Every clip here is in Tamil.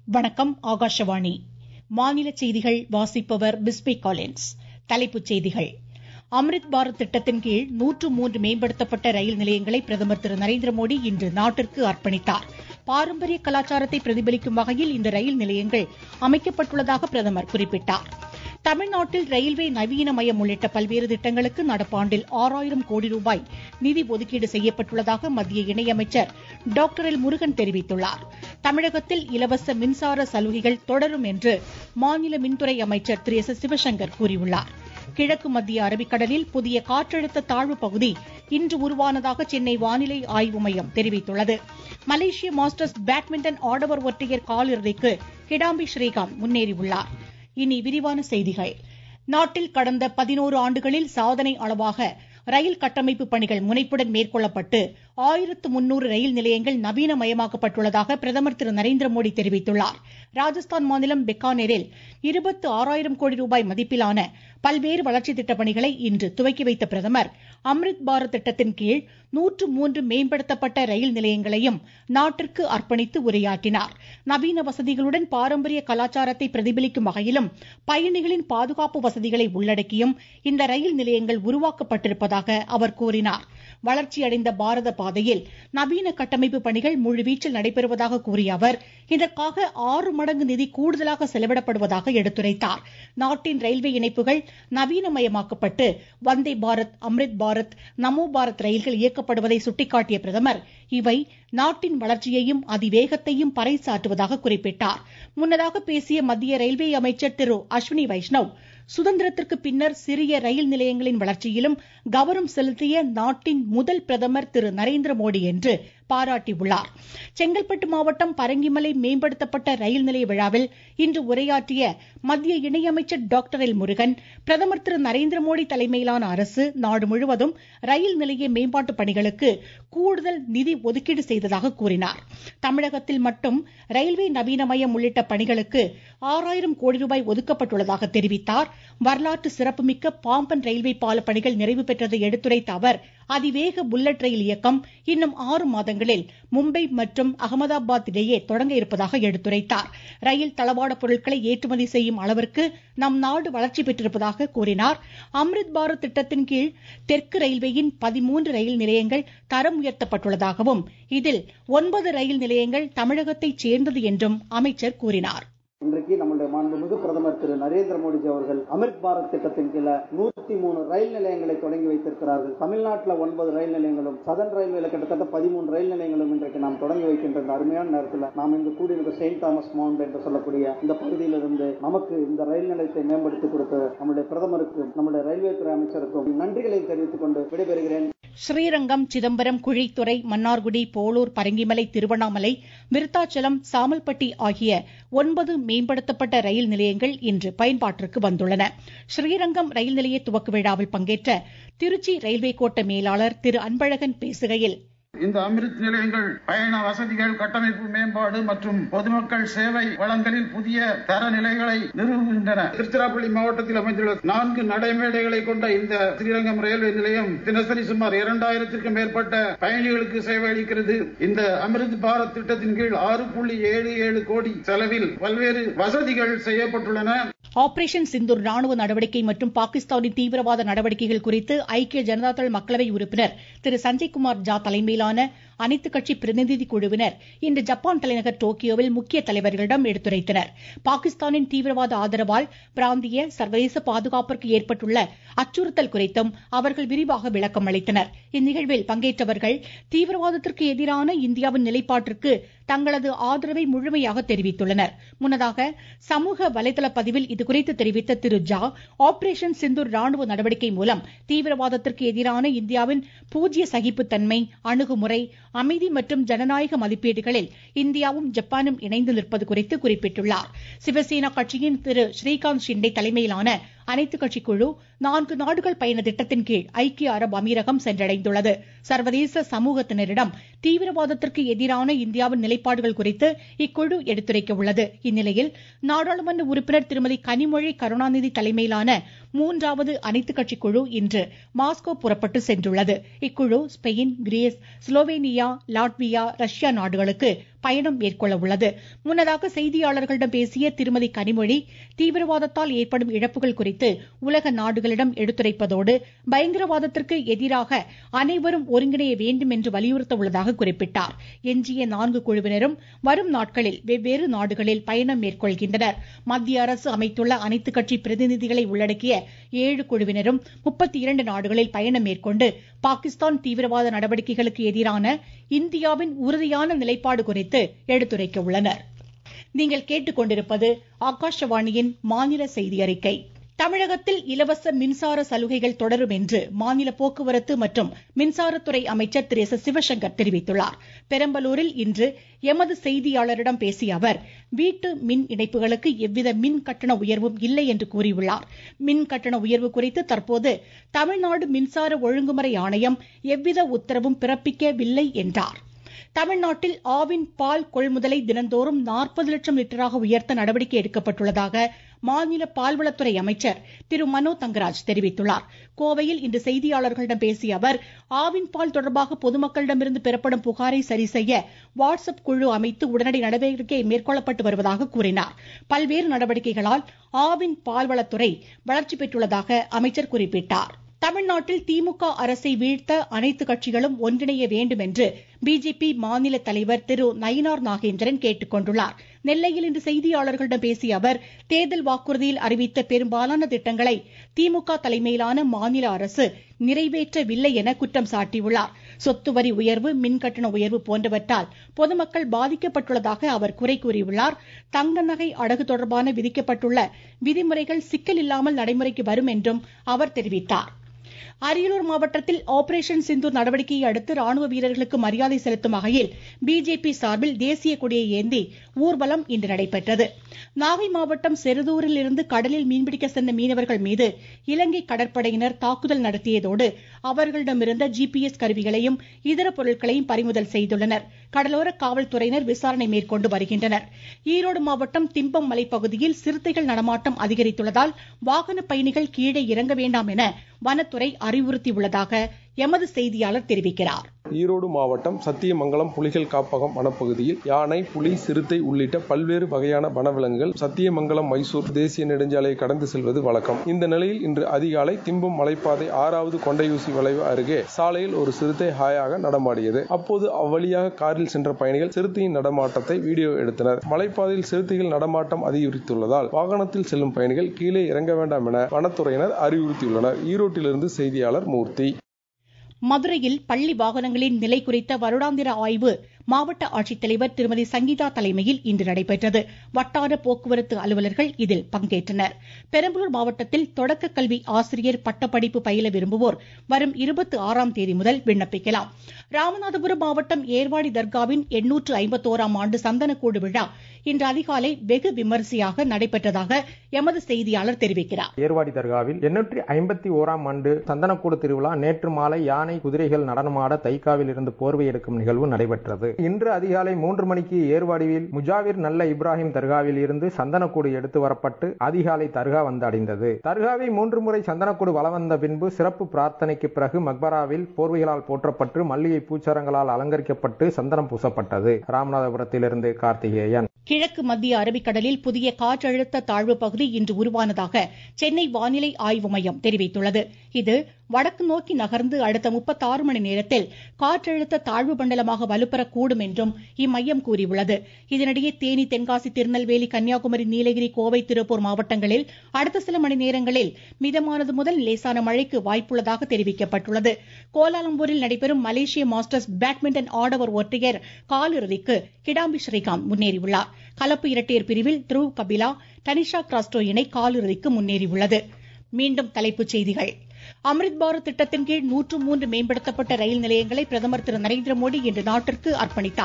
வணக்கம் ஆகாஷவாணி மாநில செய்திகள் வாசிப்பவர் பிஸ்பி காலின்ஸ் தலைப்புச் செய்திகள் அம்ரித் பாரத் திட்டத்தின் கீழ் நூற்று மூன்று மேம்படுத்தப்பட்ட ரயில் நிலையங்களை பிரதமர் திரு நரேந்திர மோடி இன்று நாட்டிற்கு அர்ப்பணித்தார் பாரம்பரிய கலாச்சாரத்தை பிரதிபலிக்கும் வகையில் இந்த ரயில் நிலையங்கள் அமைக்கப்பட்டுள்ளதாக பிரதமர் குறிப்பிட்டார் தமிழ்நாட்டில் ரயில்வே நவீனமயம் உள்ளிட்ட பல்வேறு திட்டங்களுக்கு நடப்பாண்டில் ஆறாயிரம் கோடி ரூபாய் நிதி ஒதுக்கீடு செய்யப்பட்டுள்ளதாக மத்திய இணையமைச்சர் டாக்டர் எல் முருகன் தெரிவித்துள்ளார் தமிழகத்தில் இலவச மின்சார சலுகைகள் தொடரும் என்று மாநில மின்துறை அமைச்சர் திரு எஸ் சிவசங்கர் கூறியுள்ளார் கிழக்கு மத்திய அரபிக்கடலில் புதிய காற்றழுத்த தாழ்வு பகுதி இன்று உருவானதாக சென்னை வானிலை ஆய்வு மையம் தெரிவித்துள்ளது மலேசிய மாஸ்டர்ஸ் பேட்மிண்டன் ஆடவர் ஒற்றையர் காலிறுதிக்கு கிடாம்பி ஸ்ரீகாந்த் முன்னேறியுள்ளார் இனி விரிவான செய்திகள் நாட்டில் கடந்த பதினோரு ஆண்டுகளில் சாதனை அளவாக ரயில் கட்டமைப்பு பணிகள் முனைப்புடன் மேற்கொள்ளப்பட்டு ஆயிரத்து முன்னூறு ரயில் நிலையங்கள் நவீனமயமாக்கப்பட்டுள்ளதாக பிரதமர் திரு நரேந்திர மோடி தெரிவித்துள்ளார் ராஜஸ்தான் மாநிலம் பெக்கானேரில் இருபத்து ஆறாயிரம் கோடி ரூபாய் மதிப்பிலான பல்வேறு வளர்ச்சி திட்டப் பணிகளை இன்று துவக்கி வைத்த பிரதமர் அம்ரித் பாரத் திட்டத்தின் கீழ் நூற்று மூன்று மேம்படுத்தப்பட்ட ரயில் நிலையங்களையும் நாட்டிற்கு அர்ப்பணித்து உரையாற்றினார் நவீன வசதிகளுடன் பாரம்பரிய கலாச்சாரத்தை பிரதிபலிக்கும் வகையிலும் பயணிகளின் பாதுகாப்பு வசதிகளை உள்ளடக்கியும் இந்த ரயில் நிலையங்கள் உருவாக்கப்பட்டிருப்பதாக அவர் கூறினார் வளர்ச்சியடைந்த பாரத பாதையில் நவீன கட்டமைப்பு பணிகள் முழுவீச்சில் நடைபெறுவதாக கூறிய அவர் இதற்காக ஆறு மடங்கு நிதி கூடுதலாக செலவிடப்படுவதாக எடுத்துரைத்தார் நாட்டின் ரயில்வே இணைப்புகள் நவீனமயமாக்கப்பட்டு வந்தே பாரத் அம்ரித் பாரத் நமோ பாரத் ரயில்கள் இயக்கப்படுவதை சுட்டிக்காட்டிய பிரதமர் இவை நாட்டின் வளர்ச்சியையும் அதிவேகத்தையும் பறைசாற்றுவதாக குறிப்பிட்டார் முன்னதாக பேசிய மத்திய ரயில்வே அமைச்சர் திரு அஸ்வினி வைஷ்ணவ் சுதந்திரத்திற்கு பின்னர் சிறிய ரயில் நிலையங்களின் வளர்ச்சியிலும் கவனம் செலுத்திய நாட்டின் முதல் பிரதமர் திரு நரேந்திர மோடி என்று பாராட்டியுள்ளார் செங்கல்பட்டு மாவட்டம் பரங்கிமலை மேம்படுத்தப்பட்ட ரயில் நிலைய விழாவில் இன்று உரையாற்றிய மத்திய இணையமைச்சர் டாக்டர் எல் முருகன் பிரதமர் திரு நரேந்திர மோடி தலைமையிலான அரசு நாடு முழுவதும் ரயில் நிலைய மேம்பாட்டு பணிகளுக்கு கூடுதல் நிதி ஒதுக்கீடு செய்ததாக கூறினார் தமிழகத்தில் மட்டும் ரயில்வே நவீனமயம் உள்ளிட்ட பணிகளுக்கு ஆறாயிரம் கோடி ரூபாய் ஒதுக்கப்பட்டுள்ளதாக தெரிவித்தார் வரலாற்று சிறப்புமிக்க பாம்பன் ரயில்வே பால பணிகள் நிறைவு பெற்றதை எடுத்துரைத்த அவர் அதிவேக புல்லட் ரயில் இயக்கம் இன்னும் ஆறு மாதங்களில் மும்பை மற்றும் அகமதாபாத் இடையே தொடங்க இருப்பதாக எடுத்துரைத்தார் ரயில் தளவாட பொருட்களை ஏற்றுமதி செய்யும் அளவிற்கு நம் நாடு வளர்ச்சி பெற்றிருப்பதாக கூறினார் அம்ரித் பாரத் திட்டத்தின் கீழ் தெற்கு ரயில்வேயின் பதிமூன்று ரயில் நிலையங்கள் தரம் உயர்த்தப்பட்டுள்ளதாகவும் இதில் ஒன்பது ரயில் நிலையங்கள் தமிழகத்தைச் சேர்ந்தது என்றும் அமைச்சர் கூறினார் இன்றைக்கு நம்முடைய மாண்புமிகு பிரதமர் திரு நரேந்திர மோடிஜி அவர்கள் அமிர்த் பாரத் திட்டத்தின் கீழ நூத்தி மூணு ரயில் நிலையங்களை தொடங்கி வைத்திருக்கிறார்கள் தமிழ்நாட்டில் ஒன்பது ரயில் நிலையங்களும் சதன் ரயில்வேல கிட்டத்தட்ட பதிமூணு ரயில் நிலையங்களும் இன்றைக்கு நாம் தொடங்கி வைக்கின்ற இந்த அருமையான நேரத்தில் நாம் இங்கு கூடியிருக்க செயின்ட் தாமஸ் மவுண்ட் என்று சொல்லக்கூடிய இந்த பகுதியிலிருந்து நமக்கு இந்த ரயில் நிலையத்தை மேம்படுத்தி கொடுத்த நம்முடைய பிரதமருக்கும் நம்முடைய ரயில்வே துறை அமைச்சருக்கும் நன்றிகளை தெரிவித்துக் கொண்டு விடைபெறுகிறேன் ஸ்ரீரங்கம் சிதம்பரம் குழித்துறை மன்னார்குடி போலூர் பரங்கிமலை திருவண்ணாமலை விருத்தாச்சலம் சாமல்பட்டி ஆகிய ஒன்பது மேம்படுத்தப்பட்ட ரயில் நிலையங்கள் இன்று பயன்பாட்டிற்கு வந்துள்ளன ஸ்ரீரங்கம் ரயில் நிலைய துவக்க விழாவில் பங்கேற்ற திருச்சி ரயில்வே கோட்ட மேலாளர் திரு அன்பழகன் பேசுகையில் இந்த அமிர்த் நிலையங்கள் பயண வசதிகள் கட்டமைப்பு மேம்பாடு மற்றும் பொதுமக்கள் சேவை வளங்களில் புதிய தரநிலைகளை நிறுவுகின்றன திருச்சிராப்பள்ளி மாவட்டத்தில் அமைந்துள்ள நான்கு நடைமேடைகளை கொண்ட இந்த ஸ்ரீரங்கம் ரயில்வே நிலையம் தினசரி சுமார் இரண்டாயிரத்திற்கும் மேற்பட்ட பயணிகளுக்கு சேவை அளிக்கிறது இந்த அமிர்த் பாரத் திட்டத்தின் கீழ் ஆறு புள்ளி ஏழு ஏழு கோடி செலவில் பல்வேறு வசதிகள் செய்யப்பட்டுள்ளன ஆபரேஷன் சிந்தூர் ராணுவ நடவடிக்கை மற்றும் பாகிஸ்தானின் தீவிரவாத நடவடிக்கைகள் குறித்து ஐக்கிய ஜனதாதள் மக்களவை உறுப்பினர் திரு சஞ்சய்குமார் ஜா தலைமையிலான அனைத்து கட்சி பிரதிநிதி குழுவினர் இன்று ஜப்பான் தலைநகர் டோக்கியோவில் முக்கிய தலைவர்களிடம் எடுத்துரைத்தனர் பாகிஸ்தானின் தீவிரவாத ஆதரவால் பிராந்திய சர்வதேச பாதுகாப்பிற்கு ஏற்பட்டுள்ள அச்சுறுத்தல் குறித்தும் அவர்கள் விரிவாக விளக்கம் அளித்தனர் இந்நிகழ்வில் பங்கேற்றவர்கள் தீவிரவாதத்திற்கு எதிரான இந்தியாவின் நிலைப்பாட்டிற்கு தங்களது ஆதரவை முழுமையாக தெரிவித்துள்ளனர் முன்னதாக சமூக வலைதள பதிவில் இதுகுறித்து தெரிவித்த திரு ஜா ஆபரேஷன் சிந்தூர் ராணுவ நடவடிக்கை மூலம் தீவிரவாதத்திற்கு எதிரான இந்தியாவின் பூஜ்ய சகிப்புத்தன்மை அணுகுமுறை அமைதி மற்றும் ஜனநாயக மதிப்பீடுகளில் இந்தியாவும் ஜப்பானும் இணைந்து நிற்பது குறித்து குறிப்பிட்டுள்ளார் சிவசேனா கட்சியின் திரு ஸ்ரீகாந்த் ஷிண்டே தலைமையிலான அனைத்து கட்சி குழு நான்கு நாடுகள் பயண திட்டத்தின் கீழ் ஐக்கிய அரபு அமீரகம் சென்றடைந்துள்ளது சர்வதேச சமூகத்தினரிடம் தீவிரவாதத்திற்கு எதிரான இந்தியாவின் நிலைப்பாடுகள் குறித்து இக்குழு எடுத்துரைக்க உள்ளது இந்நிலையில் நாடாளுமன்ற உறுப்பினர் திருமதி கனிமொழி கருணாநிதி தலைமையிலான மூன்றாவது அனைத்துக் கட்சி குழு இன்று மாஸ்கோ புறப்பட்டு சென்றுள்ளது இக்குழு Spain Greece Slovenia Latvia Russia நாடுகளுக்கு பயணம் மேற்கொள்ள உள்ளது முன்னதாக செய்தியாளர்களிடம் பேசிய திருமதி கனிமொழி தீவிரவாதத்தால் ஏற்படும் இழப்புகள் குறித்து உலக நாடுகளிடம் எடுத்துரைப்பதோடு பயங்கரவாதத்திற்கு எதிராக அனைவரும் ஒருங்கிணைய வேண்டும் என்று வலியுறுத்த உள்ளதாக குறிப்பிட்டார் எஞ்சிய நான்கு குழுவினரும் வரும் நாட்களில் வெவ்வேறு நாடுகளில் பயணம் மேற்கொள்கின்றனர் மத்திய அரசு அமைத்துள்ள அனைத்துக் கட்சி பிரதிநிதிகளை உள்ளடக்கிய ஏழு குழுவினரும் முப்பத்தி இரண்டு நாடுகளில் பயணம் மேற்கொண்டு பாகிஸ்தான் தீவிரவாத நடவடிக்கைகளுக்கு எதிரான இந்தியாவின் உறுதியான நிலைப்பாடு குறித்து எடுத்துரைக்க உள்ளனர் நீங்கள் கேட்டுக்கொண்டிருப்பது ஆகாஷவாணியின் மாநில செய்தி அறிக்கை தமிழகத்தில் இலவச மின்சார சலுகைகள் தொடரும் என்று மாநில போக்குவரத்து மற்றும் மின்சாரத்துறை அமைச்சர் திரு எஸ் சிவசங்கர் தெரிவித்துள்ளார் பெரம்பலூரில் இன்று எமது செய்தியாளரிடம் பேசிய அவர் வீட்டு மின் இணைப்புகளுக்கு எவ்வித மின் கட்டண உயர்வும் இல்லை என்று கூறியுள்ளார் மின் கட்டண உயர்வு குறித்து தற்போது தமிழ்நாடு மின்சார ஒழுங்குமுறை ஆணையம் எவ்வித உத்தரவும் பிறப்பிக்கவில்லை என்றார் தமிழ்நாட்டில் ஆவின் பால் கொள்முதலை தினந்தோறும் நாற்பது லட்சம் லிட்டராக உயர்த்த நடவடிக்கை எடுக்கப்பட்டுள்ளதாக மாநில பால்வளத்துறை அமைச்சர் திரு மனோ தங்கராஜ் தெரிவித்துள்ளார் கோவையில் இன்று செய்தியாளர்களிடம் பேசிய அவர் ஆவின் பால் தொடர்பாக பொதுமக்களிடமிருந்து பெறப்படும் புகாரை சரி செய்ய வாட்ஸ்அப் குழு அமைத்து உடனடி நடவடிக்கை மேற்கொள்ளப்பட்டு வருவதாக கூறினார் பல்வேறு நடவடிக்கைகளால் ஆவின் பால்வளத்துறை வளர்ச்சி பெற்றுள்ளதாக அமைச்சர் குறிப்பிட்டார் தமிழ்நாட்டில் திமுக அரசை வீழ்த்த அனைத்து கட்சிகளும் ஒன்றிணைய வேண்டும் என்று பிஜேபி மாநில தலைவர் திரு நயினார் நாகேந்திரன் கேட்டுக் கொண்டுள்ளார் நெல்லையில் இன்று செய்தியாளர்களிடம் பேசிய அவர் தேர்தல் வாக்குறுதியில் அறிவித்த பெரும்பாலான திட்டங்களை திமுக தலைமையிலான மாநில அரசு நிறைவேற்றவில்லை என குற்றம் சாட்டியுள்ளார் சொத்து வரி உயர்வு மின்கட்டண உயர்வு போன்றவற்றால் பொதுமக்கள் பாதிக்கப்பட்டுள்ளதாக அவர் குறை கூறியுள்ளார் தங்க நகை அடகு தொடர்பான விதிக்கப்பட்டுள்ள விதிமுறைகள் சிக்கல் இல்லாமல் நடைமுறைக்கு வரும் என்றும் அவர் தெரிவித்தார் அரியலூர் மாவட்டத்தில் ஆபரேஷன் சிந்தூர் நடவடிக்கையை அடுத்து ராணுவ வீரர்களுக்கு மரியாதை செலுத்தும் வகையில் பிஜேபி சார்பில் தேசிய கொடியை ஏந்தி ஊர்வலம் இன்று நடைபெற்றது நாகை மாவட்டம் செருதூரில் இருந்து கடலில் மீன்பிடிக்க சென்ற மீனவர்கள் மீது இலங்கை கடற்படையினர் தாக்குதல் நடத்தியதோடு அவர்களிடமிருந்த ஜிபிஎஸ் கருவிகளையும் இதர பொருட்களையும் பறிமுதல் செய்துள்ளனர் கடலோர காவல்துறையினர் விசாரணை மேற்கொண்டு வருகின்றனர் ஈரோடு மாவட்டம் திம்பம் மலைப்பகுதியில் சிறுத்தைகள் நடமாட்டம் அதிகரித்துள்ளதால் வாகன பயணிகள் கீழே இறங்க வேண்டாம் என வனத்துறை அறிவுறுத்தியுள்ளதாக எமது செய்தியாளர் தெரிவிக்கிறார் ஈரோடு மாவட்டம் சத்தியமங்கலம் புலிகள் காப்பகம் வனப்பகுதியில் யானை புலி சிறுத்தை உள்ளிட்ட பல்வேறு வகையான வனவிலங்குகள் சத்தியமங்கலம் மைசூர் தேசிய நெடுஞ்சாலையை கடந்து செல்வது வழக்கம் இந்த நிலையில் இன்று அதிகாலை திம்பம் மலைப்பாதை ஆறாவது கொண்டையூசி வளைவு அருகே சாலையில் ஒரு சிறுத்தை ஹாயாக நடமாடியது அப்போது அவ்வழியாக காரில் சென்ற பயணிகள் சிறுத்தையின் நடமாட்டத்தை வீடியோ எடுத்தனர் மலைப்பாதையில் சிறுத்தைகள் நடமாட்டம் அதிகரித்துள்ளதால் வாகனத்தில் செல்லும் பயணிகள் கீழே இறங்க வேண்டாம் என வனத்துறையினர் அறிவுறுத்தியுள்ளனர் ஈரோட்டிலிருந்து செய்தியாளர் மூர்த்தி மதுரையில் பள்ளி வாகனங்களின் நிலை குறித்த வருடாந்திர ஆய்வு மாவட்ட ஆட்சித்தலைவர் திருமதி சங்கீதா தலைமையில் இன்று நடைபெற்றது வட்டார போக்குவரத்து அலுவலர்கள் இதில் பங்கேற்றனர் பெரம்பலூர் மாவட்டத்தில் தொடக்க கல்வி ஆசிரியர் பட்டப்படிப்பு பயில விரும்புவோர் வரும் இருபத்தி ஆறாம் தேதி முதல் விண்ணப்பிக்கலாம் ராமநாதபுரம் மாவட்டம் ஏர்வாடி தர்காவின் எண்ணூற்று ஐம்பத்தோராம் ஆண்டு சந்தனக்கூடு விழா இன்று அதிகாலை வெகு விமரிசையாக நடைபெற்றதாக எமது செய்தியாளர் தெரிவிக்கிறார் ஏர்வாடி தர்காவில் எண்ணூற்றி ஐம்பத்தி ஓராம் ஆண்டு சந்தனக்கூடு திருவிழா நேற்று மாலை யானை குதிரைகள் நடனமாட தைக்காவில் இருந்து போர்வை எடுக்கும் நிகழ்வு நடைபெற்றது இன்று அதிகாலை மூன்று மணிக்கு ஏர்வாடியில் முஜாவிர் நல்ல இப்ராஹிம் தர்காவில் இருந்து சந்தனக்கூடு எடுத்து வரப்பட்டு அதிகாலை தர்கா வந்து அடைந்தது தர்காவை மூன்று முறை சந்தனக்கூடு வலம் வந்த பின்பு சிறப்பு பிரார்த்தனைக்கு பிறகு மக்பராவில் போர்வைகளால் போற்றப்பட்டு மல்லிகை பூச்சரங்களால் அலங்கரிக்கப்பட்டு சந்தனம் பூசப்பட்டது ராமநாதபுரத்திலிருந்து கார்த்திகேயன் கிழக்கு மத்திய அரபிக்கடலில் புதிய காற்றழுத்த தாழ்வு பகுதி இன்று உருவானதாக சென்னை வானிலை ஆய்வு மையம் தெரிவித்துள்ளது இது வடக்கு நோக்கி நகர்ந்து அடுத்த முப்பத்தாறு மணி நேரத்தில் காற்றழுத்த தாழ்வு மண்டலமாக வலுப்பெறக்கூடும் என்றும் இம்மையம் கூறியுள்ளது இதனிடையே தேனி தென்காசி திருநெல்வேலி கன்னியாகுமரி நீலகிரி கோவை திருப்பூர் மாவட்டங்களில் அடுத்த சில மணி நேரங்களில் மிதமானது முதல் லேசான மழைக்கு வாய்ப்புள்ளதாக தெரிவிக்கப்பட்டுள்ளது கோலாலம்பூரில் நடைபெறும் மலேசிய மாஸ்டர்ஸ் பேட்மிண்டன் ஆடவர் ஒற்றையர் காலிறுதிக்கு கிடாம்பி ஸ்ரீகாந்த் முன்னேறியுள்ளார் கலப்பு இரட்டையர் பிரிவில் த்ருவ் கபிலா டனிஷா கிராஸ்டோ இணை காலிறுதிக்கு முன்னேறியுள்ளது மீண்டும் தலைப்புச் செய்திகள் அம்ரித் பாரத் திட்டத்தின் கீழ் நூற்று மூன்று மேம்படுத்தப்பட்ட ரயில் நிலையங்களை பிரதமர் திரு நரேந்திர மோடி இன்று நாட்டிற்கு அர்ப்பணித்தார்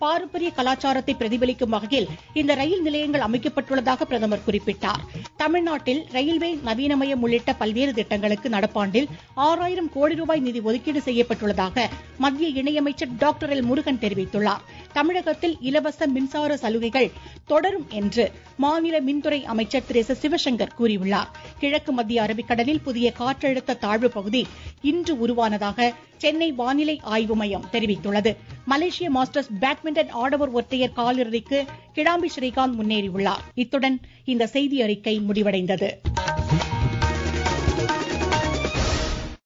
பாரம்பரிய கலாச்சாரத்தை பிரதிபலிக்கும் வகையில் இந்த ரயில் நிலையங்கள் அமைக்கப்பட்டுள்ளதாக பிரதமர் குறிப்பிட்டார் தமிழ்நாட்டில் ரயில்வே நவீனமயம் உள்ளிட்ட பல்வேறு திட்டங்களுக்கு நடப்பாண்டில் ஆறாயிரம் கோடி ரூபாய் நிதி ஒதுக்கீடு செய்யப்பட்டுள்ளதாக மத்திய இணையமைச்சர் டாக்டர் எல் முருகன் தெரிவித்துள்ளார் தமிழகத்தில் இலவச மின்சார சலுகைகள் தொடரும் என்று மாநில மின்துறை அமைச்சர் திரு எஸ் சிவசங்கர் கூறியுள்ளார் கிழக்கு மத்திய அரபிக்கடலில் புதிய காற்றழுத்த தாழ்வு பகுதி இன்று உருவானதாக சென்னை வானிலை ஆய்வு மையம் தெரிவித்துள்ளது மலேசிய மாஸ்டர்ஸ் பேட்மிண்டன் ஆடவர் ஒற்றையர் காலிறுதிக்கு கிடாம்பி ஸ்ரீகாந்த் முன்னேறியுள்ளார் இத்துடன் இந்த செய்தி அறிக்கை முடிவடைந்தது